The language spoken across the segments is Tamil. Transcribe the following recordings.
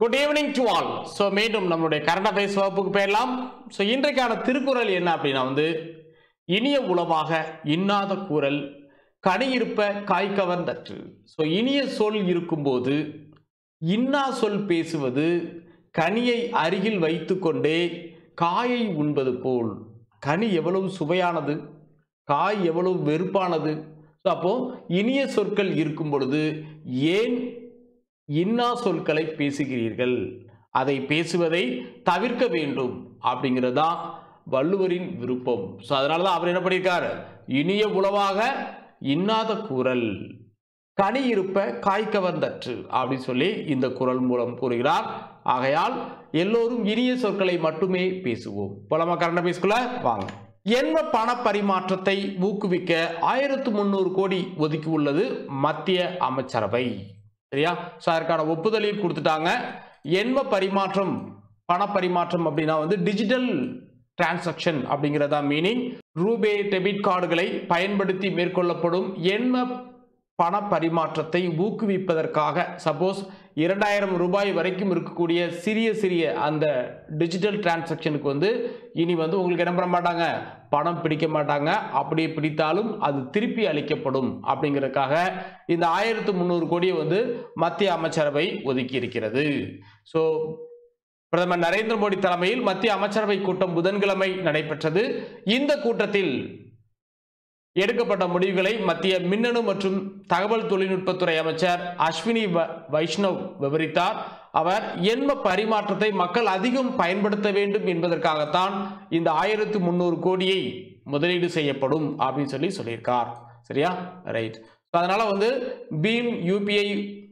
good evening to all so மீண்டும் நம்மளுடைய கரண்ட் அஃபேர்ஸ் வகுப்புக்கு போயிடலாம் ஸோ இன்றைக்கான திருக்குறள் என்ன அப்படின்னா வந்து இனிய உளவாக இன்னாத கூறல் கனி இருப்ப காய் கவர்ந்தற்று ஸோ இனிய சொல் இருக்கும்போது இன்னா சொல் பேசுவது கனியை அருகில் வைத்துக்கொண்டே காயை உண்பது போல் கனி எவ்வளவு சுவையானது காய் எவ்வளவு வெறுப்பானது ஸோ அப்போ இனிய சொற்கள் இருக்கும் பொழுது ஏன் இன்னா சொற்களை பேசுகிறீர்கள் அதை பேசுவதை தவிர்க்க வேண்டும் அப்படிங்கிறது தான் வள்ளுவரின் விருப்பம் ஸோ அதனால தான் அவர் என்ன பண்ணியிருக்காரு இனிய உளவாக இன்னாத குரல் கனி இருப்ப காய் கவர்ந்தற்று அப்படின்னு சொல்லி இந்த குரல் மூலம் கூறுகிறார் ஆகையால் எல்லோரும் இனிய சொற்களை மட்டுமே பேசுவோம் போலாமா கரண்ட பேசுக்குள்ள வாங்க எண்ம பண பரிமாற்றத்தை ஊக்குவிக்க ஆயிரத்து முந்நூறு கோடி ஒதுக்கி உள்ளது மத்திய அமைச்சரவை சரியா ஸோ அதற்கான ஒப்புதலையும் கொடுத்துட்டாங்க எண்ம பரிமாற்றம் பண பரிமாற்றம் அப்படின்னா வந்து டிஜிட்டல் டிரான்சாக்ஷன் அப்படிங்கிறதா மீனிங் ரூபே டெபிட் கார்டுகளை பயன்படுத்தி மேற்கொள்ளப்படும் எண்ம பண பரிமாற்றத்தை ஊக்குவிப்பதற்காக சப்போஸ் இரண்டாயிரம் ரூபாய் வரைக்கும் இருக்கக்கூடிய சிறிய சிறிய அந்த டிஜிட்டல் டிரான்சாக்ஷனுக்கு வந்து இனி வந்து உங்களுக்கு என்ன பண்ண மாட்டாங்க பணம் பிடிக்க மாட்டாங்க அப்படி பிடித்தாலும் அது திருப்பி அளிக்கப்படும் அப்படிங்கிறதுக்காக இந்த ஆயிரத்து முந்நூறு கோடியை வந்து மத்திய அமைச்சரவை ஒதுக்கி இருக்கிறது ஸோ பிரதமர் நரேந்திர மோடி தலைமையில் மத்திய அமைச்சரவை கூட்டம் புதன்கிழமை நடைபெற்றது இந்த கூட்டத்தில் எடுக்கப்பட்ட முடிவுகளை மத்திய மின்னணு மற்றும் தகவல் தொழில்நுட்பத்துறை அமைச்சர் அஸ்வினி வ- வைஷ்ணவ் விவரித்தார் அவர் எண்ம பரிமாற்றத்தை மக்கள் அதிகம் பயன்படுத்த வேண்டும் என்பதற்காகத்தான் இந்த ஆயிரத்து முந்நூறு கோடியை முதலீடு செய்யப்படும் அப்படின்னு சொல்லி சொல்லியிருக்கார் சரியா ரைட் அதனால வந்து பீம் யூபிஐ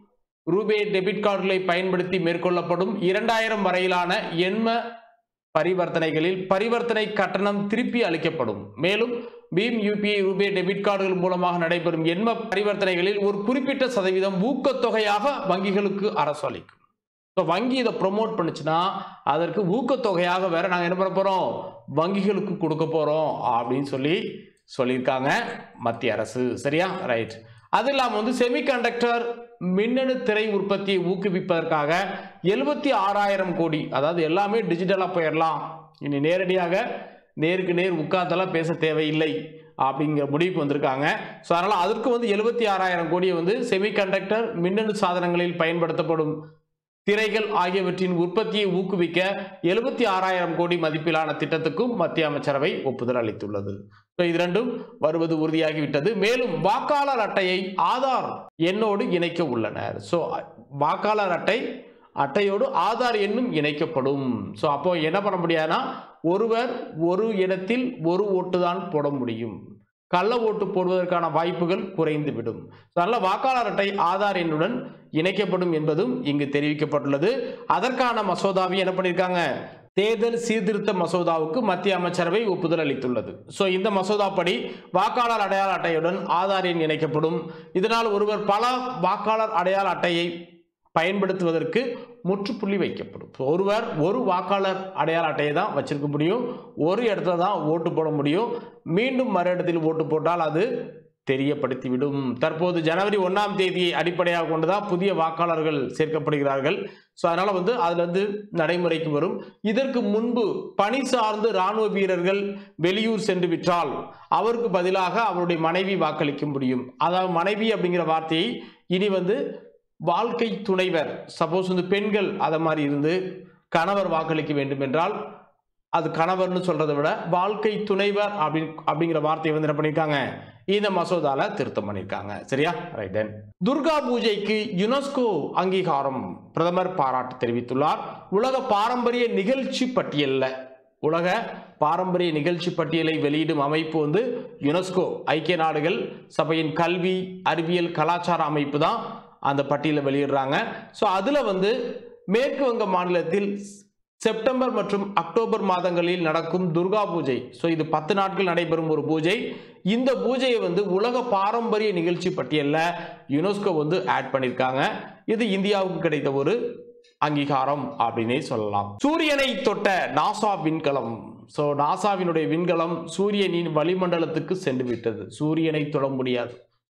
ரூபே டெபிட் கார்டுகளை பயன்படுத்தி மேற்கொள்ளப்படும் இரண்டாயிரம் வரையிலான எண்ம பரிவர்த்தனைகளில் பரிவர்த்தனை கட்டணம் திருப்பி அளிக்கப்படும் மேலும் பீம் யூபிஐ ரூபே டெபிட் கார்டுகள் மூலமாக நடைபெறும் எண்ம பரிவர்த்தனைகளில் ஒரு குறிப்பிட்ட சதவீதம் ஊக்கத்தொகையாக வங்கிகளுக்கு அரசு அளிக்கும் ஸோ வங்கி இதை ப்ரொமோட் பண்ணுச்சுன்னா அதற்கு ஊக்கத்தொகையாக வேற நாங்கள் என்ன பண்ண போகிறோம் வங்கிகளுக்கு கொடுக்க போகிறோம் அப்படின்னு சொல்லி சொல்லியிருக்காங்க மத்திய அரசு சரியா ரைட் அது இல்லாமல் வந்து செமிகண்டக்டர் மின்னணு திரை உற்பத்தியை ஊக்குவிப்பதற்காக எழுபத்தி ஆறாயிரம் கோடி அதாவது எல்லாமே டிஜிட்டலாக போயிடலாம் இனி நேரடியாக நேருக்கு நேர் உட்கார்ந்தெல்லாம் பேச தேவையில்லை அப்படிங்கிற முடிவுக்கு வந்திருக்காங்க ஸோ அதனால் அதற்கு வந்து எழுபத்தி ஆறாயிரம் கோடியை வந்து செமிகண்டக்டர் மின்னணு சாதனங்களில் பயன்படுத்தப்படும் திரைகள் ஆகியவற்றின் உற்பத்தியை ஊக்குவிக்க எழுபத்தி ஆறாயிரம் கோடி மதிப்பிலான திட்டத்துக்கும் மத்திய அமைச்சரவை ஒப்புதல் அளித்துள்ளது ஸோ இது ரெண்டும் வருவது உறுதியாகிவிட்டது மேலும் வாக்காளர் அட்டையை ஆதார் எண்ணோடு இணைக்க உள்ளனர் ஸோ வாக்காளர் அட்டை அட்டையோடு ஆதார் எண்ணும் இணைக்கப்படும் ஸோ அப்போ என்ன பண்ண முடியாதுன்னா ஒருவர் ஒரு இடத்தில் ஒரு ஓட்டு தான் போட முடியும் கள்ள ஓட்டு போடுவதற்கான வாய்ப்புகள் குறைந்துவிடும் அதனால் வாக்காளர் அட்டை ஆதார் எண்ணுடன் இணைக்கப்படும் என்பதும் இங்கு தெரிவிக்கப்பட்டுள்ளது அதற்கான மசோதாவை என்ன பண்ணியிருக்காங்க தேர்தல் சீர்திருத்த மசோதாவுக்கு மத்திய அமைச்சரவை ஒப்புதல் அளித்துள்ளது ஸோ இந்த மசோதா படி வாக்காளர் அடையாள அட்டையுடன் ஆதார் எண் இணைக்கப்படும் இதனால் ஒருவர் பல வாக்காளர் அடையாள அட்டையை பயன்படுத்துவதற்கு முற்றுப்புள்ளி வைக்கப்படும் ஒருவர் ஒரு வாக்காளர் அடையாள அட்டையை தான் வச்சிருக்க முடியும் ஒரு இடத்துல தான் ஓட்டு போட முடியும் மீண்டும் மறு இடத்தில் ஓட்டு போட்டால் அது தெரியப்படுத்திவிடும் தற்போது ஜனவரி ஒன்றாம் தேதியை அடிப்படையாக கொண்டு தான் புதிய வாக்காளர்கள் சேர்க்கப்படுகிறார்கள் ஸோ அதனால் வந்து அதில் வந்து நடைமுறைக்கு வரும் இதற்கு முன்பு பணி சார்ந்து இராணுவ வீரர்கள் வெளியூர் சென்று விட்டால் அவருக்கு பதிலாக அவருடைய மனைவி வாக்களிக்க முடியும் அதாவது மனைவி அப்படிங்கிற வார்த்தையை இனி வந்து வாழ்க்கை துணைவர் சப்போஸ் வந்து பெண்கள் அதை மாதிரி இருந்து கணவர் வாக்களிக்க வேண்டும் என்றால் அது கணவர்னு சொல்றதை விட வாழ்க்கை துணைவர் அப்படி அப்படிங்கிற வார்த்தையை வந்து என்ன பண்ணியிருக்காங்க இந்த மசோதால திருத்தம் பண்ணியிருக்காங்க சரியா ரைட் தென் துர்கா பூஜைக்கு யுனெஸ்கோ அங்கீகாரம் பிரதமர் பாராட்டு தெரிவித்துள்ளார் உலக பாரம்பரிய நிகழ்ச்சி பட்டியல்ல உலக பாரம்பரிய நிகழ்ச்சி பட்டியலை வெளியிடும் அமைப்பு வந்து யுனெஸ்கோ ஐக்கிய நாடுகள் சபையின் கல்வி அறிவியல் கலாச்சார அமைப்பு தான் அந்த பட்டியலை வெளியிடுறாங்க ஸோ அதில் வந்து மேற்கு வங்க மாநிலத்தில் செப்டம்பர் மற்றும் அக்டோபர் மாதங்களில் நடக்கும் துர்கா பூஜை ஸோ இது பத்து நாட்கள் நடைபெறும் ஒரு பூஜை இந்த பூஜையை வந்து உலக பாரம்பரிய நிகழ்ச்சி பட்டியலில் யுனெஸ்கோ வந்து ஆட் பண்ணியிருக்காங்க இது இந்தியாவுக்கு கிடைத்த ஒரு அங்கீகாரம் அப்படின்னே சொல்லலாம் சூரியனை தொட்ட நாசா விண்கலம் ஸோ நாசாவினுடைய விண்கலம் சூரியனின் வளிமண்டலத்துக்கு சென்று விட்டது சூரியனை தொட முடியாது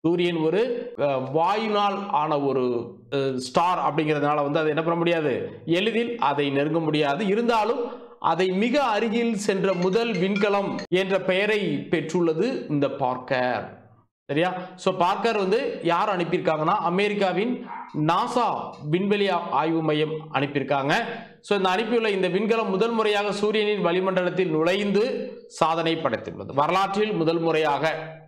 சூரியன் ஒரு அஹ், வாயுனால் ஆன ஒரு ஸ்டார் அப்படிங்கிறதுனால வந்து அதை என்ன பண்ண முடியாது எளிதில் அதை நெருங்க முடியாது இருந்தாலும் அதை மிக அருகில் சென்ற முதல் விண்கலம் என்ற பெயரை பெற்றுள்ளது இந்த பார்க்கர் சரியா ஸோ பார்க்கர் வந்து யார் அனுப்பியிருக்காங்கன்னா அமெரிக்காவின் நாசா விண்வெளி ஆய்வு மையம் அனுப்பியிருக்காங்க ஸோ இந்த அனுப்பியுள்ள இந்த விண்கலம் முதல் முறையாக சூரியனின் வளிமண்டலத்தில் நுழைந்து சாதனை படைத்துள்ளது வரலாற்றில் முதல் முறையாக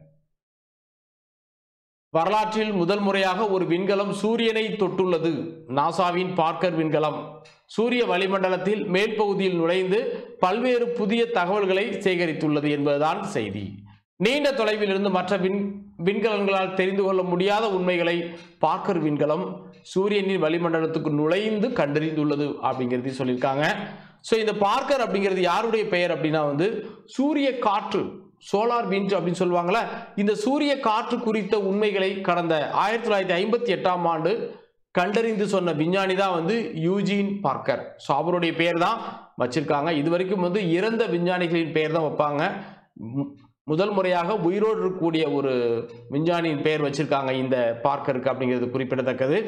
வரலாற்றில் முதல் முறையாக ஒரு விண்கலம் சூரியனை தொட்டுள்ளது நாசாவின் பார்க்கர் விண்கலம் சூரிய வளிமண்டலத்தில் மேல் பகுதியில் நுழைந்து பல்வேறு புதிய தகவல்களை சேகரித்துள்ளது என்பதுதான் செய்தி நீண்ட தொலைவில் இருந்து மற்ற விண் விண்கலங்களால் தெரிந்து கொள்ள முடியாத உண்மைகளை பார்க்கர் விண்கலம் சூரியனின் வளிமண்டலத்துக்கு நுழைந்து கண்டறிந்துள்ளது அப்படிங்கிறதையும் சொல்லியிருக்காங்க ஸோ இந்த பார்க்கர் அப்படிங்கிறது யாருடைய பெயர் அப்படின்னா வந்து சூரிய காற்று சோலார் விண்ட் அப்படின்னு சொல்லுவாங்கள்ல இந்த சூரிய காற்று குறித்த உண்மைகளை கடந்த ஆயிரத்தி தொள்ளாயிரத்தி ஐம்பத்தி எட்டாம் ஆண்டு கண்டறிந்து சொன்ன விஞ்ஞானி தான் வந்து யூஜின் பார்க்கர் ஸோ அவருடைய பெயர் தான் வச்சிருக்காங்க இது வரைக்கும் வந்து இறந்த விஞ்ஞானிகளின் பெயர் தான் வைப்பாங்க மு- முதல் முறையாக உயிரோடு இருக்கக்கூடிய ஒரு விஞ்ஞானியின் பெயர் வச்சிருக்காங்க இந்த பார்க்கருக்கு அப்படிங்கிறது குறிப்பிடத்தக்கது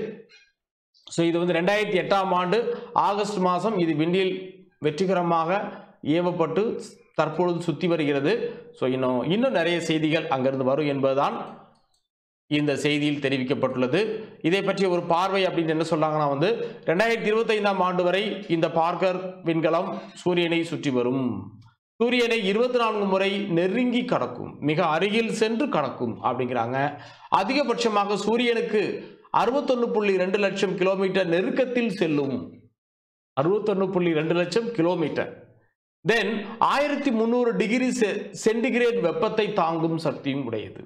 ஸோ இது வந்து ரெண்டாயிரத்தி எட்டாம் ஆண்டு ஆகஸ்ட் மாதம் இது விண்ணில் வெற்றிகரமாக ஏவப்பட்டு தற்பொழுது சுற்றி வருகிறது ஸோ இன்னும் இன்னும் நிறைய செய்திகள் அங்கிருந்து வரும் என்பதுதான் இந்த செய்தியில் தெரிவிக்கப்பட்டுள்ளது இதை பற்றிய ஒரு பார்வை அப்படின்னு என்ன சொல்றாங்கன்னா வந்து ரெண்டாயிரத்தி இருபத்தைந்தாம் ஆண்டு வரை இந்த பார்க்கர் விண்கலம் சூரியனை சுற்றி வரும் சூரியனை இருபத்தி நான்கு முறை நெருங்கி கடக்கும் மிக அருகில் சென்று கடக்கும் அப்படிங்கிறாங்க அதிகபட்சமாக சூரியனுக்கு அறுபத்தொன்னு புள்ளி ரெண்டு லட்சம் கிலோமீட்டர் நெருக்கத்தில் செல்லும் அறுபத்தொன்னு புள்ளி ரெண்டு லட்சம் கிலோமீட்டர் தென் ஆயிரத்தி முந்நூறு டிகிரி சென்டிகிரேட் வெப்பத்தை தாங்கும் சக்தியும் உடையது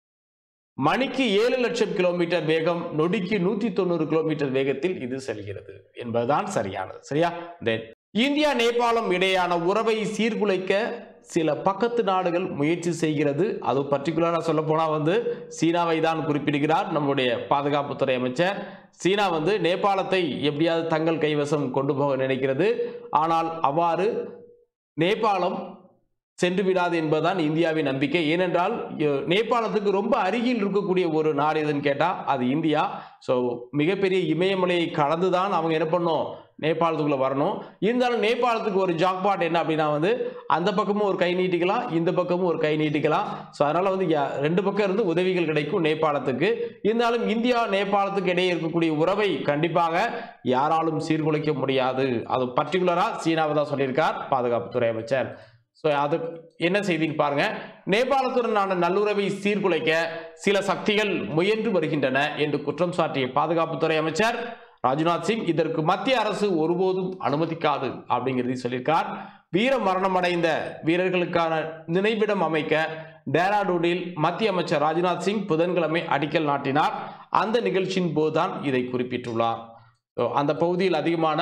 மணிக்கு ஏழு லட்சம் கிலோமீட்டர் வேகம் நொடிக்கு நூத்தி தொண்ணூறு கிலோமீட்டர் வேகத்தில் இது செல்கிறது என்பதுதான் சரியானது சரியா தென் இந்தியா நேபாளம் இடையான உறவை சீர்குலைக்க சில பக்கத்து நாடுகள் முயற்சி செய்கிறது அது பர்டிகுலராக சொல்ல போனா வந்து சீனாவை தான் குறிப்பிடுகிறார் நம்முடைய பாதுகாப்புத்துறை அமைச்சர் சீனா வந்து நேபாளத்தை எப்படியாவது தங்கள் கைவசம் கொண்டு போக நினைக்கிறது ஆனால் அவ்வாறு நேபாளம் சென்று விடாது என்பதுதான் இந்தியாவின் நம்பிக்கை ஏனென்றால் எ- நேபாளத்துக்கு ரொம்ப அருகில் இருக்கக்கூடிய ஒரு நாடு எதுன்னு கேட்டால் அது இந்தியா ஸோ மிகப்பெரிய இமயமலையை கடந்து தான் அவங்க என்ன பண்ணணும் நேபாளத்துக்குள்ளே வரணும் இருந்தாலும் நேபாளத்துக்கு ஒரு ஜாக்பாட் என்ன அப்படின்னா வந்து அந்த பக்கமும் ஒரு கை நீட்டிக்கலாம் இந்த பக்கமும் ஒரு கை நீட்டிக்கலாம் ஸோ அதனால் வந்து யா- ரெண்டு பக்கம் இருந்து உதவிகள் கிடைக்கும் நேபாளத்துக்கு இருந்தாலும் இந்தியா நேபாளத்துக்கு இடையே இருக்கக்கூடிய உறவை கண்டிப்பாக யாராலும் சீர்குலைக்க முடியாது அது பர்டிகுலராக சீனாவை தான் சொல்லியிருக்கார் பாதுகாப்புத்துறை அமைச்சர் ஸோ அது என்ன செய்தின்னு பாருங்க நேபாளத்துடனான நல்லுறவை சீர்குலைக்க சில சக்திகள் முயன்று வருகின்றன என்று குற்றம் சாட்டிய பாதுகாப்புத்துறை அமைச்சர் ராஜ்நாத் சிங் இதற்கு மத்திய அரசு ஒருபோதும் அனுமதிக்காது அப்படிங்கிறதையும் சொல்லியிருக்கார் வீர மரணமடைந்த வீரர்களுக்கான நினைவிடம் அமைக்க டேராடூனில் மத்திய அமைச்சர் ராஜ்நாத் சிங் புதன்கிழமை அடிக்கல் நாட்டினார் அந்த நிகழ்ச்சியின் போதுதான் இதை குறிப்பிட்டுள்ளார் So, அந்த பகுதியில் அதிகமான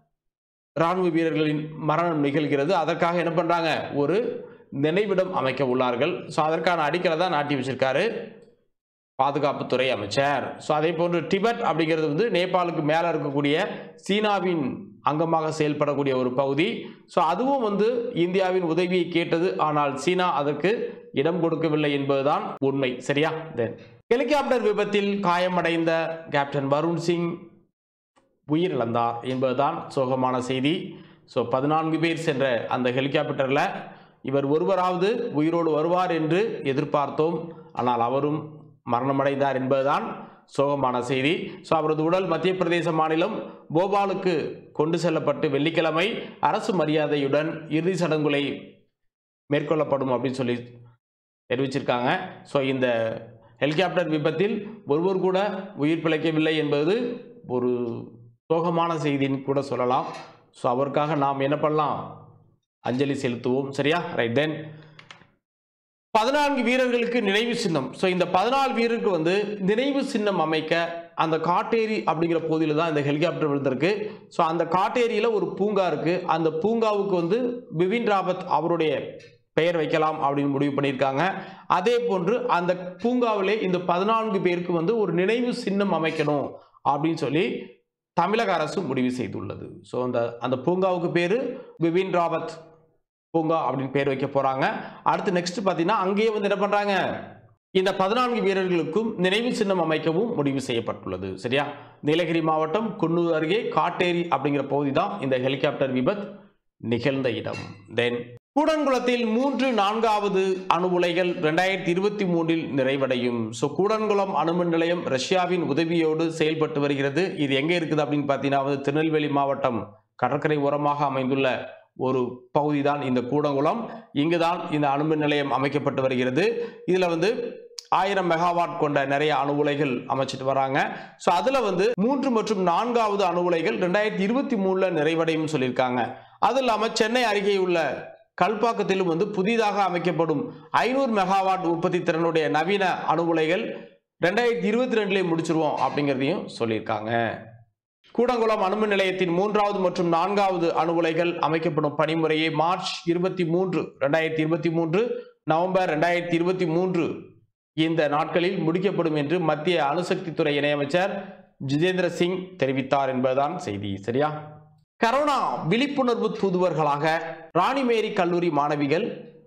ராணுவ வீரர்களின் மரணம் நிகழ்கிறது அதற்காக என்ன பண்றாங்க ஒரு நினைவிடம் அமைக்க உள்ளார்கள் ஸோ அதற்கான அடிக்கலை தான் நாட்டி வச்சிருக்காரு பாதுகாப்புத்துறை அமைச்சர் ஸோ அதே போன்று டிபெட் அப்படிங்கிறது வந்து நேபாளுக்கு மேலே இருக்கக்கூடிய சீனாவின் அங்கமாக செயல்படக்கூடிய ஒரு பகுதி ஸோ அதுவும் வந்து இந்தியாவின் உதவியை கேட்டது ஆனால் சீனா அதற்கு இடம் கொடுக்கவில்லை என்பதுதான் உண்மை சரியா தென் ஹெலிகாப்டர் விபத்தில் காயமடைந்த கேப்டன் வருண் சிங் உயிரிழந்தார் என்பதுதான் சோகமான செய்தி ஸோ பதினான்கு பேர் சென்ற அந்த ஹெலிகாப்டரில் இவர் ஒருவராவது உயிரோடு வருவார் என்று எதிர்பார்த்தோம் ஆனால் அவரும் மரணமடைந்தார் என்பதுதான் சோகமான செய்தி ஸோ அவரது உடல் மத்திய பிரதேச மாநிலம் போபாலுக்கு கொண்டு செல்லப்பட்டு வெள்ளிக்கிழமை அரசு மரியாதையுடன் இறுதி சடங்குகளை மேற்கொள்ளப்படும் அப்படின்னு சொல்லி தெரிவிச்சிருக்காங்க ஸோ இந்த ஹெலிகாப்டர் விபத்தில் ஒருவர் கூட உயிர் பிழைக்கவில்லை என்பது ஒரு சோகமான செய்தின்னு கூட சொல்லலாம் ஸோ அவருக்காக நாம் என்ன பண்ணலாம் அஞ்சலி செலுத்துவோம் சரியா ரைட் தென் பதினான்கு வீரர்களுக்கு நினைவு சின்னம் ஸோ இந்த பதினாலு வீரருக்கு வந்து நினைவு சின்னம் அமைக்க அந்த காட்டேரி அப்படிங்கிற பகுதியில் தான் இந்த ஹெலிகாப்டர் விழுந்திருக்கு ஸோ அந்த காட்டேரியில் ஒரு பூங்கா இருக்கு அந்த பூங்காவுக்கு வந்து பிபின் ராவத் அவருடைய பெயர் வைக்கலாம் அப்படின்னு முடிவு பண்ணியிருக்காங்க அதே போன்று அந்த பூங்காவிலே இந்த பதினான்கு பேருக்கு வந்து ஒரு நினைவு சின்னம் அமைக்கணும் அப்படின்னு சொல்லி தமிழக அரசு முடிவு செய்துள்ளது ஸோ அந்த அந்த பூங்காவுக்கு பேர் பிபின் ராவத் பூங்கா அப்படின்னு பேர் வைக்க போகிறாங்க அடுத்து நெக்ஸ்ட் பார்த்தீங்கன்னா அங்கேயே வந்து என்ன பண்ணுறாங்க இந்த பதினான்கு வீரர்களுக்கும் நினைவு சின்னம் அமைக்கவும் முடிவு செய்யப்பட்டுள்ளது சரியா நீலகிரி மாவட்டம் குன்னூர் அருகே காட்டேரி அப்படிங்கிற பகுதி தான் இந்த ஹெலிகாப்டர் விபத் நிகழ்ந்த இடம் தென் கூடன்குளத்தில் மூன்று நான்காவது அணு உலைகள் ரெண்டாயிரத்தி இருபத்தி மூன்றில் நிறைவடையும் ஸோ கூடன்குளம் அணுமின் நிலையம் ரஷ்யாவின் உதவியோடு செயல்பட்டு வருகிறது இது எங்கே இருக்குது அப்படின்னு பார்த்தீங்கன்னா வந்து திருநெல்வேலி மாவட்டம் கடற்கரை ஓரமாக அமைந்துள்ள ஒரு பகுதி தான் இந்த கூடங்குளம் இங்குதான் இந்த அணுமின் நிலையம் அமைக்கப்பட்டு வருகிறது இதில் வந்து ஆயிரம் மெகாவாட் கொண்ட நிறைய அணு உலைகள் அமைச்சிட்டு வராங்க ஸோ அதில் வந்து மூன்று மற்றும் நான்காவது அணு உலைகள் ரெண்டாயிரத்தி இருபத்தி மூணில் நிறைவடையும் சொல்லியிருக்காங்க அது இல்லாமல் சென்னை அருகே உள்ள கல்பாக்கத்திலும் வந்து புதிதாக அமைக்கப்படும் ஐநூறு மெகாவாட் உற்பத்தி திறனுடைய நவீன அணு உலைகள் ரெண்டாயிரத்தி இருபத்தி ரெண்டுலேயே முடிச்சிருவோம் அப்படிங்கிறதையும் சொல்லியிருக்காங்க கூடங்குளம் அணுமின் நிலையத்தின் மூன்றாவது மற்றும் நான்காவது அணு உலைகள் அமைக்கப்படும் பணிமுறையை மார்ச் இருபத்தி மூன்று ரெண்டாயிரத்தி இருபத்தி மூன்று நவம்பர் ரெண்டாயிரத்தி இருபத்தி மூன்று இந்த நாட்களில் முடிக்கப்படும் என்று மத்திய அணுசக்தித்துறை இணையமைச்சர் ஜிதேந்திர சிங் தெரிவித்தார் என்பதுதான் செய்தி சரியா கரோனா விழிப்புணர்வு தூதுவர்களாக ராணிமேரி கல்லூரி மாணவிகள்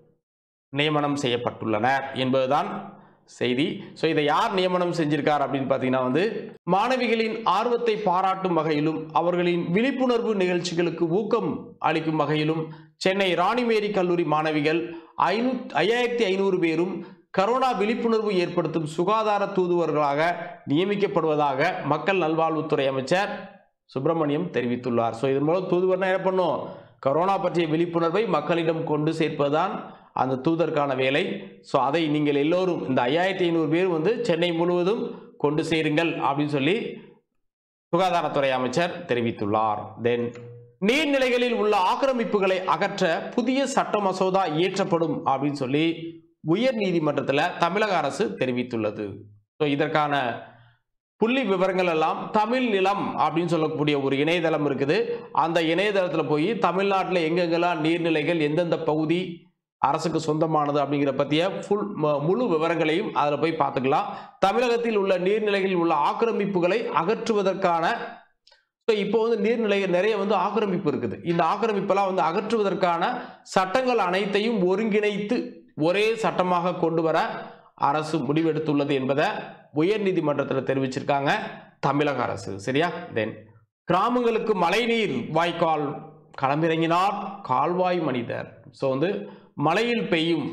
நியமனம் செய்யப்பட்டுள்ளனர் என்பதுதான் செய்தி ஸோ இதை யார் நியமனம் செஞ்சிருக்கார் அப்படின்னு பார்த்தீங்கன்னா வந்து மாணவிகளின் ஆர்வத்தை பாராட்டும் வகையிலும் அவர்களின் விழிப்புணர்வு நிகழ்ச்சிகளுக்கு ஊக்கம் அளிக்கும் வகையிலும் சென்னை ராணிமேரி கல்லூரி மாணவிகள் ஐநூ ஐயாயிரத்தி ஐநூறு பேரும் கரோனா விழிப்புணர்வு ஏற்படுத்தும் சுகாதார தூதுவர்களாக நியமிக்கப்படுவதாக மக்கள் நல்வாழ்வுத்துறை அமைச்சர் சுப்பிரமணியம் தெரிவித்துள்ளார் ஸோ இதன் மூலம் தூதுவர்னா என்ன பண்ணும் கரோனா பற்றிய விழிப்புணர்வை மக்களிடம் கொண்டு சேர்ப்பதுதான் அந்த தூதருக்கான வேலை ஸோ அதை நீங்கள் எல்லோரும் இந்த ஐயாயிரத்தி ஐநூறு பேர் வந்து சென்னை முழுவதும் கொண்டு சேருங்கள் அப்படின்னு சொல்லி சுகாதாரத்துறை அமைச்சர் தெரிவித்துள்ளார் தென் நீர்நிலைகளில் உள்ள ஆக்கிரமிப்புகளை அகற்ற புதிய சட்ட மசோதா இயற்றப்படும் அப்படின்னு சொல்லி உயர் நீதிமன்றத்தில் தமிழக அரசு தெரிவித்துள்ளது ஸோ இதற்கான புள்ளி விவரங்கள் எல்லாம் தமிழ் நிலம் அப்படின்னு சொல்லக்கூடிய ஒரு இணையதளம் இருக்குது அந்த இணையதளத்தில் போய் தமிழ்நாட்டில் எங்கெங்கெல்லாம் நீர்நிலைகள் எந்தெந்த பகுதி அரசுக்கு சொந்தமானது அப்படிங்கிற பற்றிய ஃபுல் முழு விவரங்களையும் அதில் போய் பார்த்துக்கலாம் தமிழகத்தில் உள்ள நீர்நிலைகளில் உள்ள ஆக்கிரமிப்புகளை அகற்றுவதற்கான ஸோ இப்போ வந்து நீர்நிலைகள் நிறைய வந்து ஆக்கிரமிப்பு இருக்குது இந்த ஆக்கிரமிப்பெல்லாம் வந்து அகற்றுவதற்கான சட்டங்கள் அனைத்தையும் ஒருங்கிணைத்து ஒரே சட்டமாக கொண்டு வர அரசு முடிவெடுத்துள்ளது என்பதை உயர்நீதிமன்றத்தில் தெரிவிச்சிருக்காங்க தமிழக அரசு சரியா தென் கிராமங்களுக்கு மழைநீர் வாய்க்கால் களமிறங்கினார் கால்வாய் மனிதர் ஸோ வந்து மலையில் பெய்யும்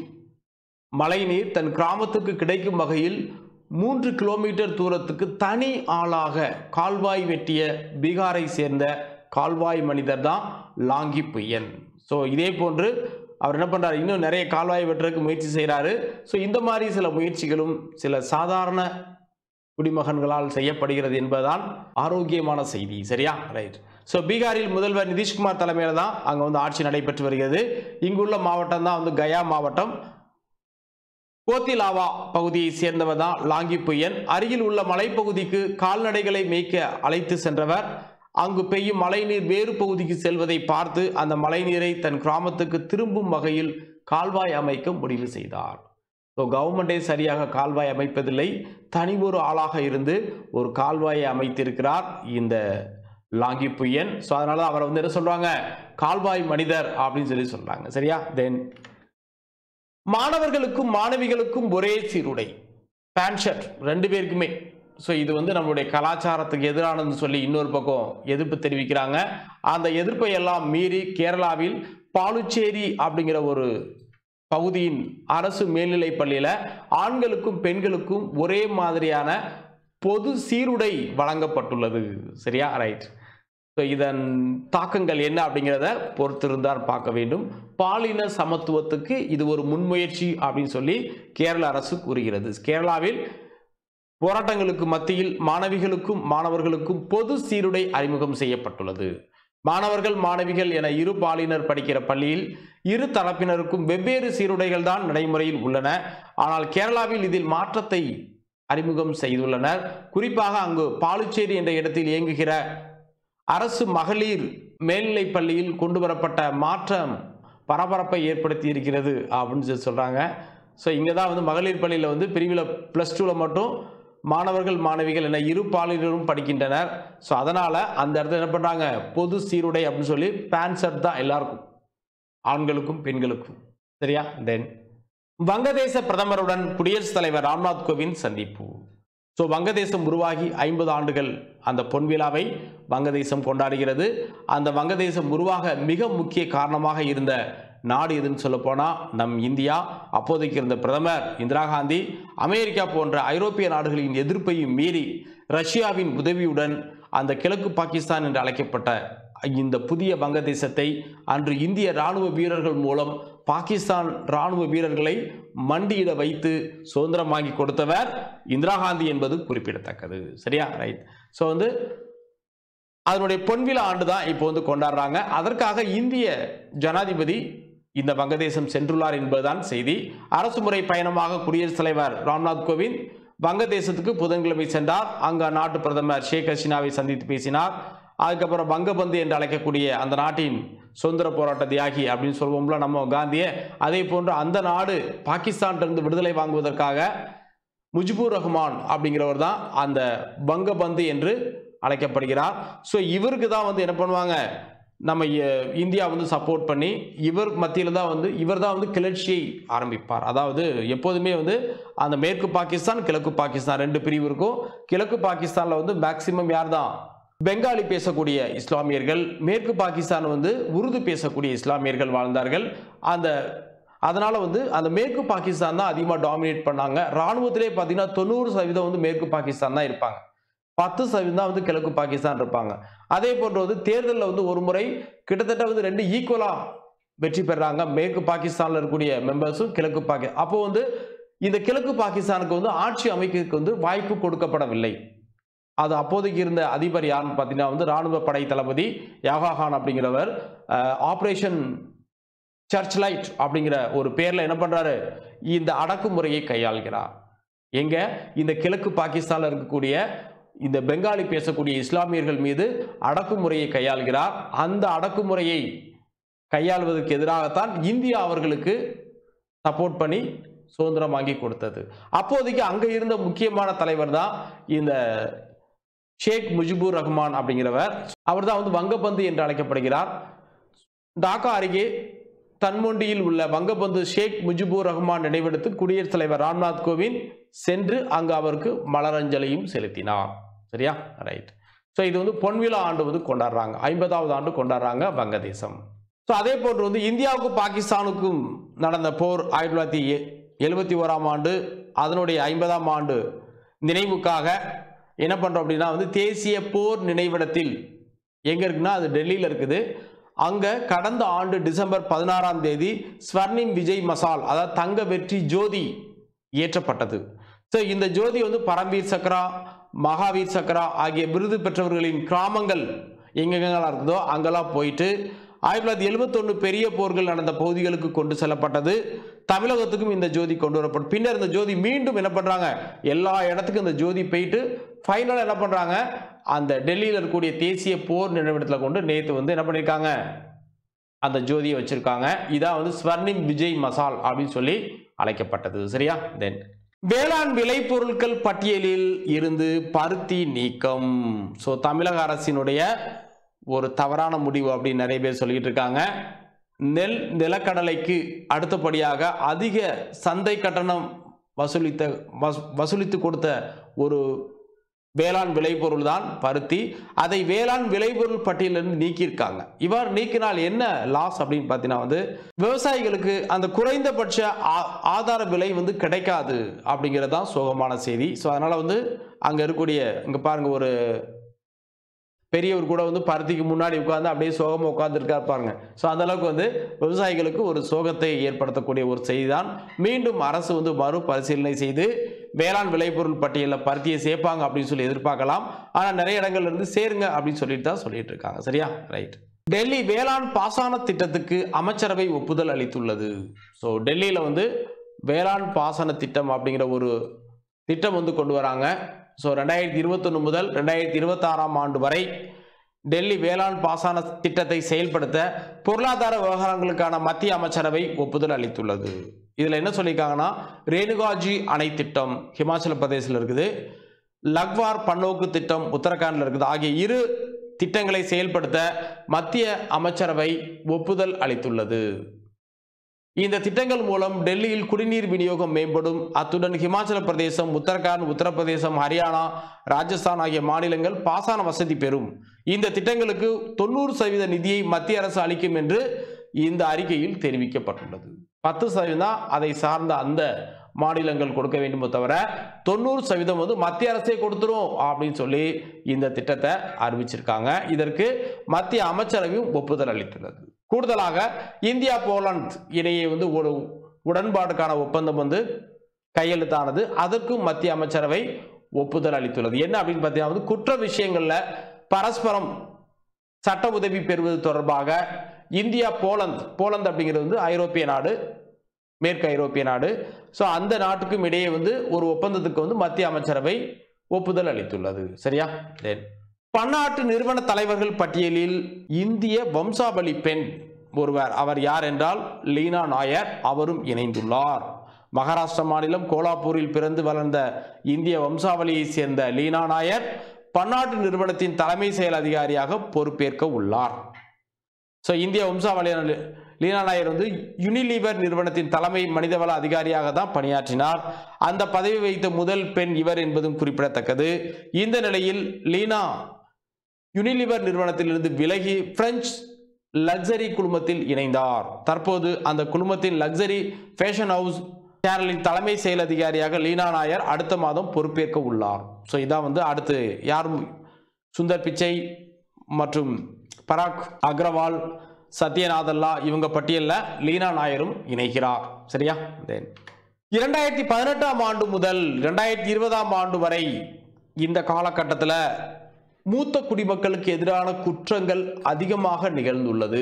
மழைநீர் தன் கிராமத்துக்கு கிடைக்கும் வகையில் மூன்று கிலோமீட்டர் தூரத்துக்கு தனி ஆளாக கால்வாய் வெட்டிய பீகாரை சேர்ந்த கால்வாய் மனிதர் தான் லாங்கி புயன் ஸோ இதே போன்று அவர் என்ன பண்ணுறாரு இன்னும் நிறைய கால்வாய் வெட்டுறதுக்கு முயற்சி செய்கிறாரு ஸோ இந்த மாதிரி சில முயற்சிகளும் சில சாதாரண குடிமகன்களால் செய்யப்படுகிறது என்பதுதான் ஆரோக்கியமான செய்தி சரியா ரைட் ஸோ பீகாரில் முதல்வர் நிதிஷ்குமார் தலைமையில் தான் அங்கே வந்து ஆட்சி நடைபெற்று வருகிறது இங்குள்ள மாவட்டம் தான் வந்து கயா மாவட்டம் கோத்திலாவா பகுதியை சேர்ந்தவர் தான் லாங்கி புயன் அருகில் உள்ள மலைப்பகுதிக்கு கால்நடைகளை மேய்க்க அழைத்து சென்றவர் அங்கு பெய்யும் மழைநீர் வேறு பகுதிக்கு செல்வதை பார்த்து அந்த மழைநீரை தன் கிராமத்துக்கு திரும்பும் வகையில் கால்வாய் அமைக்க முடிவு செய்தார் ஸோ கவர்மெண்டே சரியாக கால்வாய் அமைப்பதில்லை தனி ஒரு ஆளாக இருந்து ஒரு கால்வாயை அமைத்திருக்கிறார் இந்த லாங்கி புயன் ஸோ அதனால அவரை வந்து என்ன சொல்றாங்க கால்வாய் மனிதர் அப்படின்னு சொல்லி சொல்றாங்க சரியா தென் மாணவர்களுக்கும் மாணவிகளுக்கும் ஒரே சீருடை பேண்ட் ஷர்ட் ரெண்டு பேருக்குமே ஸோ இது வந்து நம்மளுடைய கலாச்சாரத்துக்கு எதிரானதுன்னு சொல்லி இன்னொரு பக்கம் எதிர்ப்பு தெரிவிக்கிறாங்க அந்த எதிர்ப்பை எல்லாம் மீறி கேரளாவில் பாலுச்சேரி அப்படிங்கிற ஒரு பகுதியின் அரசு மேல்நிலைப் பள்ளியில் ஆண்களுக்கும் பெண்களுக்கும் ஒரே மாதிரியான பொது சீருடை வழங்கப்பட்டுள்ளது சரியா ரைட் ஸோ இதன் தாக்கங்கள் என்ன அப்படிங்கிறத பொறுத்திருந்தார் பார்க்க வேண்டும் பாலின சமத்துவத்துக்கு இது ஒரு முன்முயற்சி அப்படின்னு சொல்லி கேரள அரசு கூறுகிறது கேரளாவில் போராட்டங்களுக்கு மத்தியில் மாணவிகளுக்கும் மாணவர்களுக்கும் பொது சீருடை அறிமுகம் செய்யப்பட்டுள்ளது மாணவர்கள் மாணவிகள் என இரு பாலினர் படிக்கிற பள்ளியில் இரு தரப்பினருக்கும் வெவ்வேறு சீருடைகள் தான் நடைமுறையில் உள்ளன ஆனால் கேரளாவில் இதில் மாற்றத்தை அறிமுகம் செய்துள்ளனர் குறிப்பாக அங்கு பாலுச்சேரி என்ற இடத்தில் இயங்குகிற அரசு மகளிர் மேல்நிலைப் பள்ளியில் கொண்டு வரப்பட்ட மாற்றம் பரபரப்பை ஏற்படுத்தி இருக்கிறது அப்படின்னு சொல்லி சொல்கிறாங்க ஸோ இங்கே தான் வந்து மகளிர் பள்ளியில் வந்து பிரிவில் ப்ளஸ் டூவில் மட்டும் மாணவர்கள் மாணவிகள் என இரு பாலினரும் படிக்கின்றனர் ஸோ அதனால் அந்த இடத்துல என்ன பண்ணுறாங்க பொது சீருடை அப்படின்னு சொல்லி பேண்ட் ஷர்ட் தான் எல்லாருக்கும் ஆண்களுக்கும் பெண்களுக்கும் சரியா தென் வங்கதேச பிரதமருடன் குடியரசுத் தலைவர் ராம்நாத் கோவிந்த் சந்திப்பு ஸோ வங்கதேசம் உருவாகி ஐம்பது ஆண்டுகள் அந்த பொன்விழாவை வங்கதேசம் கொண்டாடுகிறது அந்த வங்கதேசம் உருவாக மிக முக்கிய காரணமாக இருந்த நாடு எதுன்னு சொல்ல போனால் நம் இந்தியா அப்போதைக்கு இருந்த பிரதமர் இந்திரா காந்தி அமெரிக்கா போன்ற ஐரோப்பிய நாடுகளின் எதிர்ப்பையும் மீறி ரஷ்யாவின் உதவியுடன் அந்த கிழக்கு பாகிஸ்தான் என்று அழைக்கப்பட்ட இந்த புதிய வங்கதேசத்தை அன்று இந்திய ராணுவ வீரர்கள் மூலம் பாகிஸ்தான் ராணுவ வீரர்களை மண்டியிட வைத்து சுதந்திரம் வாங்கி கொடுத்தவர் இந்திரா காந்தி என்பது குறிப்பிடத்தக்கது சரியா ரைட் ஸோ வந்து அதனுடைய பொன்விழா ஆண்டு தான் இப்போ வந்து கொண்டாடுறாங்க அதற்காக இந்திய ஜனாதிபதி இந்த வங்கதேசம் சென்றுள்ளார் என்பதுதான் செய்தி அரசு முறை பயணமாக குடியரசுத் தலைவர் ராம்நாத் கோவிந்த் வங்கதேசத்துக்கு புதன்கிழமை சென்றார் அங்கு அந்நாட்டு பிரதமர் ஷேக் ஹசீனாவை சந்தித்து பேசினார் அதுக்கப்புறம் வங்கபந்து என்று அழைக்கக்கூடிய அந்த நாட்டின் சுதந்திர போராட்ட தியாகி அப்படின்னு சொல்வோம்ல நம்ம காந்தியை அதே போன்று அந்த நாடு பாகிஸ்தானிலிருந்து விடுதலை வாங்குவதற்காக முஜிபுர் ரஹ்மான் அப்படிங்கிறவர் தான் அந்த வங்கபந்து என்று அழைக்கப்படுகிறார் ஸோ இவருக்கு தான் வந்து என்ன பண்ணுவாங்க நம்ம அஹ், இந்தியா வந்து சப்போர்ட் பண்ணி இவர் மத்தியில் தான் வந்து இவர் தான் வந்து கிளர்ச்சியை ஆரம்பிப்பார் அதாவது எப்போதுமே வந்து அந்த மேற்கு பாகிஸ்தான் கிழக்கு பாகிஸ்தான் ரெண்டு பிரிவு இருக்கும் கிழக்கு பாகிஸ்தானில் வந்து மேக்சிமம் யார் தான் பெங்காலி பேசக்கூடிய இஸ்லாமியர்கள் மேற்கு பாகிஸ்தான் வந்து உருது பேசக்கூடிய இஸ்லாமியர்கள் வாழ்ந்தார்கள் அந்த அதனால வந்து அந்த மேற்கு பாகிஸ்தான் தான் அதிகமாக டாமினேட் பண்ணாங்க ராணுவத்திலே பார்த்தீங்கன்னா தொண்ணூறு சதவீதம் வந்து மேற்கு பாகிஸ்தான் தான் இருப்பாங்க பத்து சதவீதம் தான் வந்து கிழக்கு பாகிஸ்தான் இருப்பாங்க அதே போன்று வந்து தேர்தலில் வந்து ஒரு முறை கிட்டத்தட்ட வந்து ரெண்டு ஈக்குவலாக வெற்றி பெறாங்க மேற்கு பாகிஸ்தானில் இருக்கக்கூடிய மெம்பர்ஸும் கிழக்கு பாகி அப்போ வந்து இந்த கிழக்கு பாகிஸ்தானுக்கு வந்து ஆட்சி அமைக்கிறதுக்கு வந்து வாய்ப்பு கொடுக்கப்படவில்லை அது அப்போதைக்கு இருந்த அதிபர் யாருன்னு பார்த்தீங்கன்னா வந்து ராணுவ படை தளபதி யாகா கான் அப்படிங்கிறவர் ஆப்ரேஷன் சர்ச் லைட் அப்படிங்கிற ஒரு பேரில் என்ன பண்ணுறாரு இந்த அடக்குமுறையை கையாள்கிறார் எங்க இந்த கிழக்கு பாகிஸ்தானில் இருக்கக்கூடிய இந்த பெங்காலி பேசக்கூடிய இஸ்லாமியர்கள் மீது அடக்குமுறையை கையாள்கிறார் அந்த அடக்குமுறையை கையாள்வதற்கு எதிராகத்தான் இந்தியா அவர்களுக்கு சப்போர்ட் பண்ணி சுதந்திரம் வாங்கி கொடுத்தது அப்போதைக்கு அங்கே இருந்த முக்கியமான தலைவர் தான் இந்த ஷேக் முஜிபுர் ரஹ்மான் அப்படிங்கிறவர் அவர் தான் வந்து வங்கபந்து என்று அழைக்கப்படுகிறார் டாக்கா அருகே தன்மொண்டியில் உள்ள வங்கபந்து ஷேக் முஜிபுர் ரஹ்மான் நினைவிடத்து குடியரசுத் தலைவர் ராம்நாத் கோவிந்த் சென்று அங்கு அவருக்கு மலரஞ்சலியும் செலுத்தினார் சரியா ரைட் ஸோ இது வந்து பொன்விழா ஆண்டு வந்து கொண்டாடுறாங்க ஐம்பதாவது ஆண்டு கொண்டாடுறாங்க வங்கதேசம் ஸோ அதே போன்று வந்து இந்தியாவுக்கும் பாகிஸ்தானுக்கும் நடந்த போர் ஆயிரத்தி தொள்ளாயிரத்தி எழுபத்தி ஓராம் ஆண்டு அதனுடைய ஐம்பதாம் ஆண்டு நினைவுக்காக என்ன பண்ணுறோம் அப்படின்னா வந்து தேசிய போர் நினைவிடத்தில் எங்கே இருக்குன்னா அது டெல்லியில் இருக்குது அங்கே கடந்த ஆண்டு டிசம்பர் பதினாறாம் தேதி ஸ்வர்ணிம் விஜய் மசால் அதாவது தங்க வெற்றி ஜோதி ஏற்றப்பட்டது ஸோ இந்த ஜோதி வந்து பரம்வீர் சக்ரா மகாவீர் சக்ரா ஆகிய விருது பெற்றவர்களின் கிராமங்கள் எங்கெங்கெல்லாம் இருக்குதோ அங்கெல்லாம் போயிட்டு ஆயிரத்தி தொள்ளாயிரத்தி எழுபத்தொன்று பெரிய போர்கள் நடந்த பகுதிகளுக்கு கொண்டு செல்லப்பட்டது தமிழகத்துக்கும் இந்த ஜோதி கொண்டு வரப்படும் பின்னர் இந்த ஜோதி மீண்டும் என்ன பண்ணுறாங்க எல்லா இடத்துக்கும் இந்த ஜோதி போயிட்டு ஃபைனலாக என்ன பண்ணுறாங்க அந்த டெல்லியில் இருக்கக்கூடிய தேசிய போர் நினைவிடத்தில் கொண்டு நேற்று வந்து என்ன பண்ணியிருக்காங்க அந்த ஜோதியை வச்சிருக்காங்க இதான் வந்து ஸ்வர்ணிம் விஜய் மசால் அப்படின்னு சொல்லி அழைக்கப்பட்டது சரியா தென் வேளாண் விளைபொருட்கள் பட்டியலில் இருந்து பருத்தி நீக்கம் ஸோ தமிழக அரசினுடைய ஒரு தவறான முடிவு அப்படின்னு நிறைய பேர் சொல்லிட்டு இருக்காங்க நெல் நிலக்கடலைக்கு அடுத்தபடியாக அதிக சந்தை கட்டணம் வசூலித்த வசூ- வசூலித்து கொடுத்த ஒரு வேளாண் விளைபொருள் தான் பருத்தி அதை வேளாண் விளைபொருள் பட்டியலிருந்து நீக்கியிருக்காங்க இவ்வாறு நீக்கினால் என்ன லாஸ் அப்படின்னு பார்த்தீங்கன்னா வந்து விவசாயிகளுக்கு அந்த குறைந்தபட்ச ஆ- ஆதார விலை வந்து கிடைக்காது அப்படிங்கிறது தான் சோகமான செய்தி ஸோ அதனால் வந்து அங்கே இருக்கக்கூடிய இங்கே பாருங்க ஒரு பெரியவர் கூட வந்து பருத்திக்கு முன்னாடி உட்கார்ந்து அப்படியே சோகமாக உட்கார்ந்துருக்காரு பாருங்க ஸோ அந்த அளவுக்கு வந்து விவசாயிகளுக்கு ஒரு சோகத்தை ஏற்படுத்தக்கூடிய ஒரு செய்தி தான் மீண்டும் அரசு வந்து மறுபரிசீலனை செய்து வேளாண் விளைபொருள் பட்டியலில் பருத்தியை சேர்ப்பாங்க அப்படின்னு சொல்லி எதிர்பார்க்கலாம் ஆனால் நிறைய இடங்கள்ல இருந்து சேருங்க அப்படின்னு சொல்லிட்டு தான் சொல்லிட்டு இருக்காங்க சரியா ரைட் டெல்லி வேளாண் பாசன திட்டத்துக்கு அமைச்சரவை ஒப்புதல் அளித்துள்ளது ஸோ டெல்லியில் வந்து வேளாண் பாசன திட்டம் அப்படிங்கிற ஒரு திட்டம் வந்து கொண்டு வராங்க ஸோ ரெண்டாயிரத்தி இருபத்தொன்று முதல் ரெண்டாயிரத்தி இருபத்தாறாம் ஆண்டு வரை டெல்லி வேளாண் பாசன திட்டத்தை செயல்படுத்த பொருளாதார விவகாரங்களுக்கான மத்திய அமைச்சரவை ஒப்புதல் அளித்துள்ளது இதில் என்ன சொல்லியிருக்காங்கன்னா ரேணுகாஜி அணை திட்டம் ஹிமாச்சல பிரதேசில் இருக்குது லக்வார் பன்னோக்கு திட்டம் உத்தரகாண்டில் இருக்குது ஆகிய இரு திட்டங்களை செயல்படுத்த மத்திய அமைச்சரவை ஒப்புதல் அளித்துள்ளது இந்த திட்டங்கள் மூலம் டெல்லியில் குடிநீர் விநியோகம் மேம்படும் அத்துடன் ஹிமாச்சல பிரதேசம் உத்தரகாண்ட் உத்தரப்பிரதேசம் ஹரியானா ராஜஸ்தான் ஆகிய மாநிலங்கள் பாசன வசதி பெறும் இந்த திட்டங்களுக்கு தொண்ணூறு சதவீத நிதியை மத்திய அரசு அளிக்கும் என்று இந்த அறிக்கையில் தெரிவிக்கப்பட்டுள்ளது பத்து சதவீதம் தான் அதை சார்ந்த அந்த மாநிலங்கள் கொடுக்க வேண்டுமே தவிர தொண்ணூறு சதவீதம் வந்து மத்திய அரசே கொடுத்துரும் அப்படின்னு சொல்லி இந்த திட்டத்தை அறிவிச்சிருக்காங்க இதற்கு மத்திய அமைச்சரவையும் ஒப்புதல் அளித்துள்ளது கூடுதலாக இந்தியா போலாந்து இடையே வந்து ஒரு உடன்பாடுக்கான ஒப்பந்தம் வந்து கையெழுத்தானது அதற்கும் மத்திய அமைச்சரவை ஒப்புதல் அளித்துள்ளது என்ன அப்படின்னு பார்த்தீங்கன்னா வந்து குற்ற விஷயங்கள்ல பரஸ்பரம் சட்ட உதவி பெறுவது தொடர்பாக இந்தியா போலந்து போலந்து அப்படிங்கிறது வந்து ஐரோப்பிய நாடு மேற்கு ஐரோப்பிய நாடு ஸோ அந்த நாட்டுக்கும் இடையே வந்து ஒரு ஒப்பந்தத்துக்கு வந்து மத்திய அமைச்சரவை ஒப்புதல் அளித்துள்ளது சரியா Then, பன்னாட்டு நிறுவன தலைவர்கள் பட்டியலில் இந்திய வம்சாவளி பெண் ஒருவர் அவர் யார் என்றால் லீனா நாயர் அவரும் இணைந்துள்ளார் மகாராஷ்டிரா மாநிலம் கோலாப்பூரில் பிறந்து வளர்ந்த இந்திய வம்சாவளியை சேர்ந்த லீனா நாயர் பன்னாட்டு நிறுவனத்தின் தலைமை செயல் அதிகாரியாக பொறுப்பேற்க உள்ளார் ஸோ இந்திய வம்சாவளியான லீனா நாயர் வந்து யுனிலீவர் நிறுவனத்தின் தலைமை மனிதவள அதிகாரியாக தான் பணியாற்றினார் அந்த பதவி வைத்த முதல் பெண் இவர் என்பதும் குறிப்பிடத்தக்கது இந்த நிலையில் லீனா யுனிலிவர் நிறுவனத்திலிருந்து விலகி பிரெஞ்சு லக்ஸரி குழுமத்தில் இணைந்தார் தற்போது அந்த குழுமத்தின் லக்ஸரி ஃபேஷன் ஹவுஸ் சேனலின் தலைமை செயல் அதிகாரியாக லீனா நாயர் அடுத்த மாதம் பொறுப்பேற்க உள்ளார் ஸோ இதான் வந்து அடுத்து யாரும் சுந்தர் பிச்சை மற்றும் பராக் அக்ரவால் சத்யநாதல்லா இவங்க பட்டியலில் லீனா நாயரும் இணைகிறார் சரியா Then, இரண்டாயிரத்தி பதினெட்டாம் ஆண்டு முதல் இரண்டாயிரத்தி இருபதாம் ஆண்டு வரை இந்த காலகட்டத்தில் மூத்த குடிமக்களுக்கு எதிரான குற்றங்கள் அதிகமாக நிகழ்ந்துள்ளது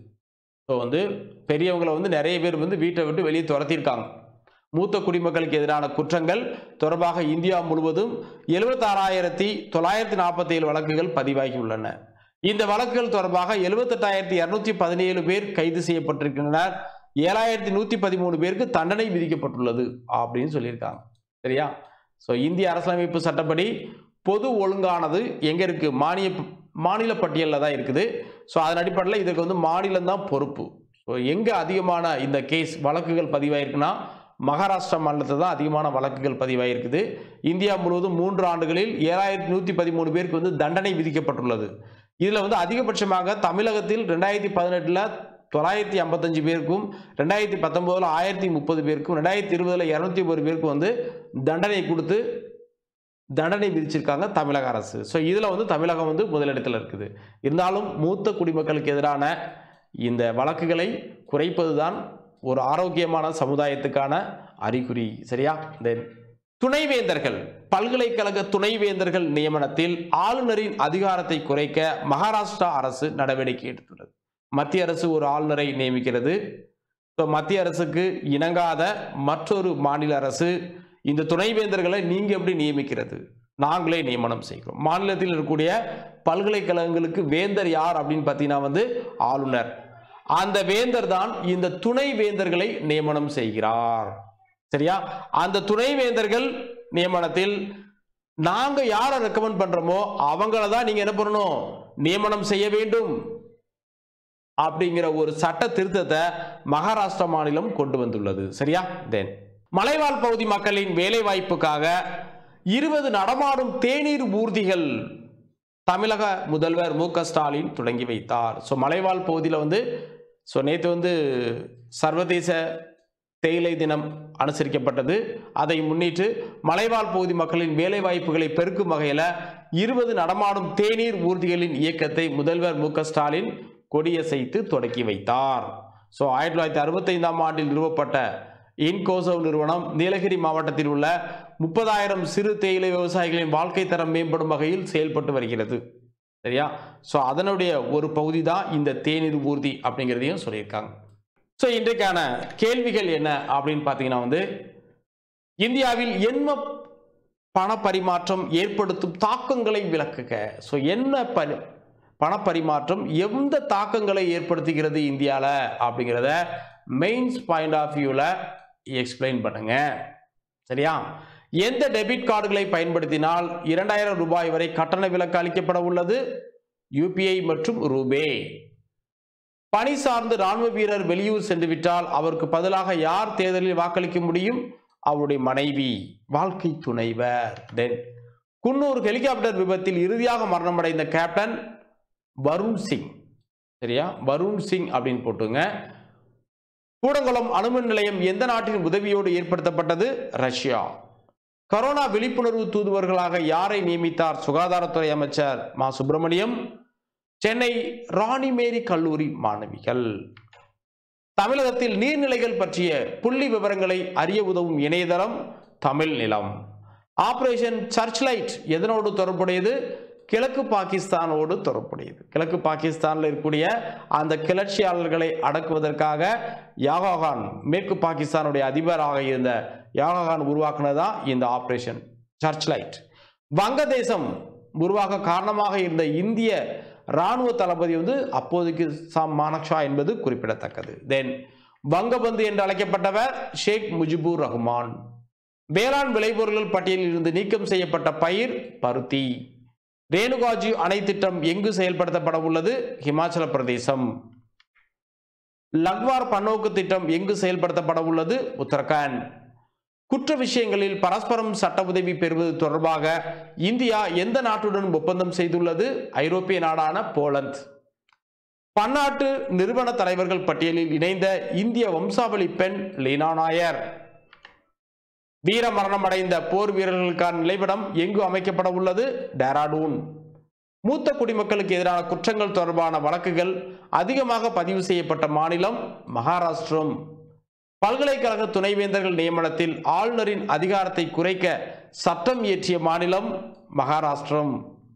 ஸோ வந்து பெரியவங்களை வந்து நிறைய பேர் வந்து வீட்டை விட்டு வெளியே துரத்தியிருக்காங்க மூத்த குடிமக்களுக்கு எதிரான குற்றங்கள் தொடர்பாக இந்தியா முழுவதும் எழுபத்தாறாயிரத்தி தொள்ளாயிரத்தி நாற்பத்தி ஏழு வழக்குகள் பதிவாகி உள்ளன இந்த வழக்குகள் தொடர்பாக எழுபத்தெட்டாயிரத்தி இரநூத்தி பதினேழு பேர் கைது செய்யப்பட்டிருக்கின்றனர் ஏழாயிரத்தி நூற்றி பதிமூணு பேருக்கு தண்டனை விதிக்கப்பட்டுள்ளது அப்படின்னு சொல்லியிருக்காங்க சரியா ஸோ இந்திய அரசியலமைப்பு சட்டப்படி பொது ஒழுங்கானது எங்கே இருக்குது மானிய மாநில பட்டியலில் தான் இருக்குது ஸோ அதன் அடிப்படையில் இதுக்கு வந்து மாநிலம் தான் பொறுப்பு ஸோ எங்கே அதிகமான இந்த கேஸ் வழக்குகள் பதிவாயிருக்குன்னா மகாராஷ்டிரா மாநிலத்தில் தான் அதிகமான வழக்குகள் பதிவாயிருக்குது இந்தியா முழுவதும் மூன்று ஆண்டுகளில் ஏழாயிரத்தி நூற்றி பதிமூணு பேருக்கு வந்து தண்டனை விதிக்கப்பட்டுள்ளது இதில் வந்து அதிகபட்சமாக தமிழகத்தில் ரெண்டாயிரத்தி பதினெட்டில் தொள்ளாயிரத்தி ஐம்பத்தஞ்சு பேருக்கும் ரெண்டாயிரத்தி பத்தொம்போதில் ஆயிரத்தி முப்பது பேருக்கும் ரெண்டாயிரத்தி இருபதில் இரநூத்தி ஒரு பேருக்கும் வந்து தண்டனை கொடுத்து தண்டனை விதிச்சிருக்காங்க தமிழக அரசு ஸோ இதில் வந்து தமிழகம் வந்து முதலிடத்தில் இருக்குது இருந்தாலும் மூத்த குடிமக்களுக்கு எதிரான இந்த வழக்குகளை குறைப்பது தான் ஒரு ஆரோக்கியமான சமுதாயத்துக்கான அறிகுறி சரியா தென் துணைவேந்தர்கள் பல்கலைக்கழக துணைவேந்தர்கள் நியமனத்தில் ஆளுநரின் அதிகாரத்தை குறைக்க மகாராஷ்டிரா அரசு நடவடிக்கை எடுத்துள்ளது மத்திய அரசு ஒரு ஆளுநரை நியமிக்கிறது ஸோ மத்திய அரசுக்கு இணங்காத மற்றொரு மாநில அரசு இந்த துணைவேந்தர்களை நீங்க எப்படி நியமிக்கிறது நாங்களே நியமனம் செய்கிறோம் மாநிலத்தில் இருக்கக்கூடிய பல்கலைக்கழகங்களுக்கு வேந்தர் யார் அப்படின்னு பார்த்தீங்கன்னா வந்து ஆளுநர் அந்த வேந்தர் தான் இந்த துணை வேந்தர்களை நியமனம் செய்கிறார் சரியா அந்த துணை வேந்தர்கள் நியமனத்தில் நாங்க யாரை ரெக்கமெண்ட் பண்றோமோ அவங்கள தான் நீங்க என்ன பண்ணணும் நியமனம் செய்ய வேண்டும் அப்படிங்கிற ஒரு சட்ட திருத்தத்தை மகாராஷ்டிரா மாநிலம் கொண்டு வந்துள்ளது சரியா தென் மலைவாழ் பகுதி மக்களின் வேலை வாய்ப்புக்காக இருபது நடமாடும் தேநீர் ஊர்திகள் தமிழக முதல்வர் மு க ஸ்டாலின் தொடங்கி வைத்தார் ஸோ மலைவாழ் பகுதியில் வந்து ஸோ நேற்று வந்து சர்வதேச தேயிலை தினம் அனுசரிக்கப்பட்டது அதை முன்னிட்டு மலைவாழ் பகுதி மக்களின் வேலை வாய்ப்புகளை பெருக்கும் வகையில் இருபது நடமாடும் தேநீர் ஊர்திகளின் இயக்கத்தை முதல்வர் மு க ஸ்டாலின் கொடியசைத்து தொடக்கி வைத்தார் ஸோ ஆயிரத்தி தொள்ளாயிரத்தி அறுபத்தைந்தாம் ஆண்டில் நிறுவப்பட்ட இன்கோசவ் நிறுவனம் நீலகிரி மாவட்டத்தில் உள்ள முப்பதாயிரம் சிறு தேயிலை விவசாயிகளின் வாழ்க்கை தரம் மேம்படும் வகையில் செயல்பட்டு வருகிறது சரியா ஸோ அதனுடைய ஒரு பகுதி தான் இந்த தேநீர் ஊர்தி அப்படிங்கிறதையும் சொல்லியிருக்காங்க ஸோ இன்றைக்கான கேள்விகள் என்ன அப்படின்னு பார்த்தீங்கன்னா வந்து இந்தியாவில் என்ன பணப்பரிமாற்றம் ஏற்படுத்தும் தாக்கங்களை விளக்குக ஸோ என்ன பரி பணப்பரிமாற்றம் எந்த தாக்கங்களை ஏற்படுத்துகிறது இந்தியாவில் அப்படிங்கிறத மெயின்ஸ் பாயிண்ட் ஆஃப் வியூவில் எக்ஸ்பிளைன் பண்ணுங்க சரியா எந்த டெபிட் கார்டுகளை பயன்படுத்தினால் இரண்டாயிரம் ரூபாய் வரை கட்டண விலக்கு அளிக்கப்பட உள்ளது யூபிஐ மற்றும் ரூபே பணி சார்ந்து ராணுவ வீரர் வெளியூர் சென்று விட்டால் அவருக்கு பதிலாக யார் தேர்தலில் வாக்களிக்க முடியும் அவருடைய மனைவி வாழ்க்கை துணைவர் தென் குன்னூர் ஹெலிகாப்டர் விபத்தில் இறுதியாக மரணமடைந்த கேப்டன் வருண் சிங் சரியா வருண் சிங் அப்படின்னு போட்டுங்க கூடங்குளம் அணுமின் நிலையம் எந்த நாட்டின் உதவியோடு ஏற்படுத்தப்பட்டது ரஷ்யா கரோனா விழிப்புணர்வு தூதுவர்களாக யாரை நியமித்தார் சுகாதாரத்துறை அமைச்சர் மா சுப்பிரமணியம் சென்னை ராணிமேரி கல்லூரி மாணவிகள் தமிழகத்தில் நீர்நிலைகள் பற்றிய புள்ளி விவரங்களை அறிய உதவும் இணையதளம் தமிழ் நிலம் ஆபரேஷன் சர்ச்லைட் எதனோடு தொடர்புடையது கிழக்கு பாகிஸ்தானோடு தொடர்புடையது கிழக்கு பாகிஸ்தானில் இருக்கக்கூடிய அந்த கிளர்ச்சியாளர்களை அடக்குவதற்காக யாகாகான் மேற்கு பாகிஸ்தானுடைய அதிபராக இருந்த யாகாகான் உருவாக்குனதா இந்த ஆபரேஷன் சர்ச்லைட் வங்கதேசம் உருவாக காரணமாக இருந்த இந்திய ராணுவ தளபதி வந்து அப்போதைக்கு சாம் மானக்ஷா என்பது குறிப்பிடத்தக்கது தென் வங்கபந்து என்று அழைக்கப்பட்டவர் ஷேக் முஜிபுர் ரஹ்மான் வேளாண் விளைபொருட்கள் பட்டியலில் இருந்து நீக்கம் செய்யப்பட்ட பயிர் பருத்தி ரேணுகாஜி அணை திட்டம் எங்கு செயல்படுத்தப்பட உள்ளது ஹிமாச்சல பிரதேசம் லக்வார் பன்னோக்கு திட்டம் எங்கு செயல்படுத்தப்பட உள்ளது உத்தரகாண்ட் குற்ற விஷயங்களில் பரஸ்பரம் சட்ட உதவி பெறுவது தொடர்பாக இந்தியா எந்த நாட்டுடன் ஒப்பந்தம் செய்துள்ளது ஐரோப்பிய நாடான போலந்து பன்னாட்டு நிறுவன தலைவர்கள் பட்டியலில் இணைந்த இந்திய வம்சாவளி பெண் லீனா நாயர் வீர மரணம் அடைந்த போர் வீரர்களுக்கான நிலைவிடம் எங்கு அமைக்கப்பட உள்ளது டேராடூன் மூத்த குடிமக்களுக்கு எதிரான குற்றங்கள் தொடர்பான வழக்குகள் அதிகமாக பதிவு செய்யப்பட்ட மாநிலம் மகாராஷ்டிரம் பல்கலைக்கழக துணைவேந்தர்கள் நியமனத்தில் ஆளுநரின் அதிகாரத்தை குறைக்க சட்டம் இயற்றிய மாநிலம் மகாராஷ்டிரம்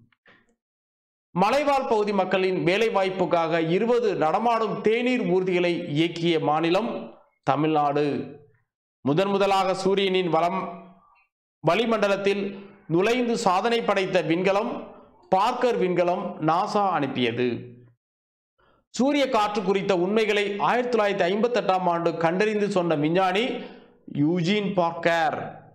மலைவாழ் பகுதி மக்களின் வேலைவாய்ப்புக்காக இருபது நடமாடும் தேநீர் ஊர்திகளை இயக்கிய மாநிலம் தமிழ்நாடு முதன் முதலாக சூரியனின் வளம் வளிமண்டலத்தில் நுழைந்து சாதனை படைத்த விண்கலம் பார்க்கர் விண்கலம் நாசா அனுப்பியது சூரிய காற்று குறித்த உண்மைகளை ஆயிரத்தி தொள்ளாயிரத்தி ஐம்பத்தி எட்டாம் ஆண்டு கண்டறிந்து சொன்ன விஞ்ஞானி யூஜின் பார்க்கர்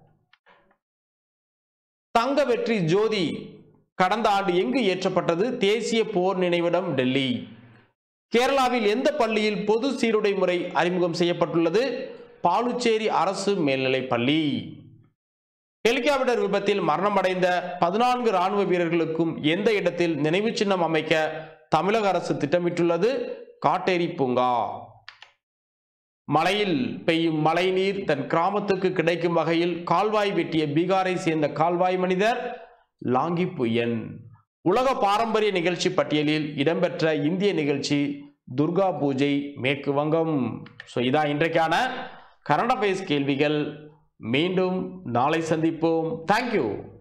தங்க வெற்றி ஜோதி கடந்த ஆண்டு எங்கு ஏற்றப்பட்டது தேசிய போர் நினைவிடம் டெல்லி கேரளாவில் எந்த பள்ளியில் பொது சீருடை முறை அறிமுகம் செய்யப்பட்டுள்ளது பாலுச்சேரி அரசு மேல்நிலைப் பள்ளி ஹெலிகாப்டர் விபத்தில் மரணமடைந்த பதினான்கு ராணுவ வீரர்களுக்கும் எந்த இடத்தில் நினைவு சின்னம் அமைக்க தமிழக அரசு திட்டமிட்டுள்ளது காட்டேரி பூங்கா மலையில் பெய்யும் மழைநீர் தன் கிராமத்துக்கு கிடைக்கும் வகையில் கால்வாய் வெட்டிய பீகாரை சேர்ந்த கால்வாய் மனிதர் லாங்கி புயன் உலக பாரம்பரிய நிகழ்ச்சி பட்டியலில் இடம்பெற்ற இந்திய நிகழ்ச்சி துர்கா பூஜை மேற்கு வங்கம் ஸோ இதான் இன்றைக்கான கரண்ட் அஃபேர்ஸ் கேள்விகள் மீண்டும் நாளை சந்திப்போம் தேங்க்யூ